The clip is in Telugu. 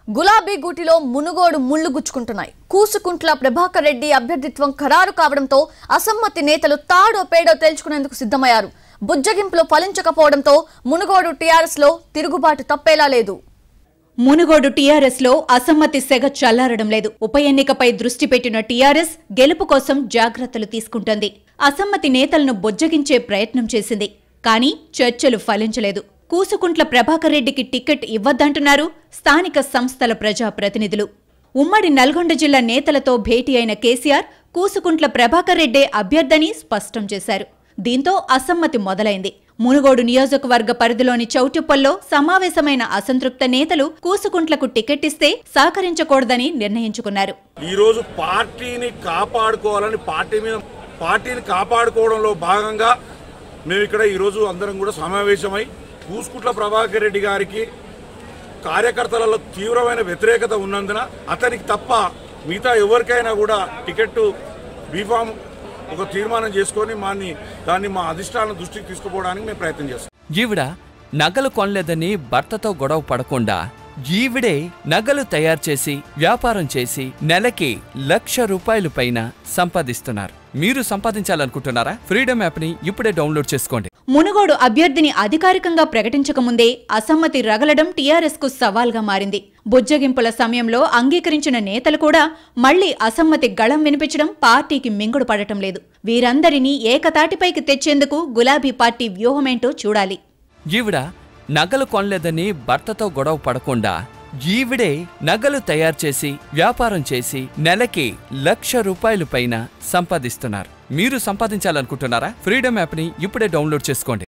గులాబీ గూటిలో మునుగోడు ముళ్లు గుచ్చుకుంటున్నాయి కూసుకుంట్ల ప్రభాకర్ రెడ్డి అభ్యర్థిత్వం ఖరారు కావడంతో అసమ్మతి నేతలు తాడో పేడో తేల్చుకునేందుకు సిద్ధమయ్యారు బుజ్జగింపులో ఫలించకపోవడంతో మునుగోడు టీఆర్ఎస్ లో తిరుగుబాటు తప్పేలా లేదు మునుగోడు టీఆర్ఎస్ లో అసమ్మతి సెగ చల్లారడం లేదు ఉప ఎన్నికపై దృష్టి పెట్టిన టీఆర్ఎస్ గెలుపు కోసం జాగ్రత్తలు తీసుకుంటోంది అసమ్మతి నేతలను బొజ్జగించే ప్రయత్నం చేసింది కానీ చర్చలు ఫలించలేదు కూసుకుంట్ల ప్రభాకర్ రెడ్డికి టికెట్ ఇవ్వద్దంటున్నారు స్థానిక సంస్థల ప్రజా ప్రతినిధులు ఉమ్మడి నల్గొండ జిల్లా నేతలతో భేటీ అయిన కేసీఆర్ కూసుకుంట్ల ప్రభాకర్ రెడ్డే అభ్యర్థని స్పష్టం చేశారు దీంతో అసమ్మతి మొదలైంది మునుగోడు నియోజకవర్గ పరిధిలోని చౌటుప్పల్లో సమావేశమైన అసంతృప్త నేతలు కూసుకుంట్లకు టికెట్ ఇస్తే సహకరించకూడదని నిర్ణయించుకున్నారు ఈ రోజు పార్టీని కాపాడుకోవాలని పార్టీ మీద పార్టీని కాపాడుకోవడంలో భాగంగా మేము ఇక్కడ ఈరోజు అందరం కూడా సమావేశమై కూసుకుట్ల ప్రభాకర్ రెడ్డి గారికి కార్యకర్తలలో తీవ్రమైన వ్యతిరేకత ఉన్నందున అతనికి తప్ప మిగతా ఎవరికైనా కూడా టికెట్ బీఫామ్ ఒక తీర్మానం చేసుకొని మాని దాన్ని మా అధిష్టానం దృష్టికి తీసుకుపోవడానికి మేము ప్రయత్నం చేస్తాం ఈవిడ నగలు కొనలేదని భర్తతో గొడవ పడకుండా ఈవిడే నగలు తయారు చేసి వ్యాపారం చేసి నెలకి లక్ష రూపాయలు పైన సంపాదిస్తున్నారు మీరు సంపాదించాలనుకుంటున్నారా ఫ్రీడమ్ యాప్ని ఇప్పుడే డౌన్లోడ్ చేసుకోండి మునుగోడు అభ్యర్థిని అధికారికంగా ప్రకటించకముందే అసమ్మతి రగలడం టీఆర్ఎస్ కు సవాల్గా మారింది బుజ్జగింపుల సమయంలో అంగీకరించిన నేతలు కూడా మళ్లీ అసమ్మతి గళం వినిపించడం పార్టీకి మింగుడు పడటం లేదు వీరందరినీ ఏకతాటిపైకి తెచ్చేందుకు గులాబీ పార్టీ వ్యూహమేంటో చూడాలి ఈవిడ నగలు కొనలేదని భర్తతో గొడవ పడకుండా ఈవిడే నగలు తయారు చేసి వ్యాపారం చేసి నెలకి లక్ష రూపాయలు పైన సంపాదిస్తున్నారు మీరు సంపాదించాలనుకుంటున్నారా ఫ్రీడమ్ యాప్ని ఇప్పుడే డౌన్లోడ్ చేసుకోండి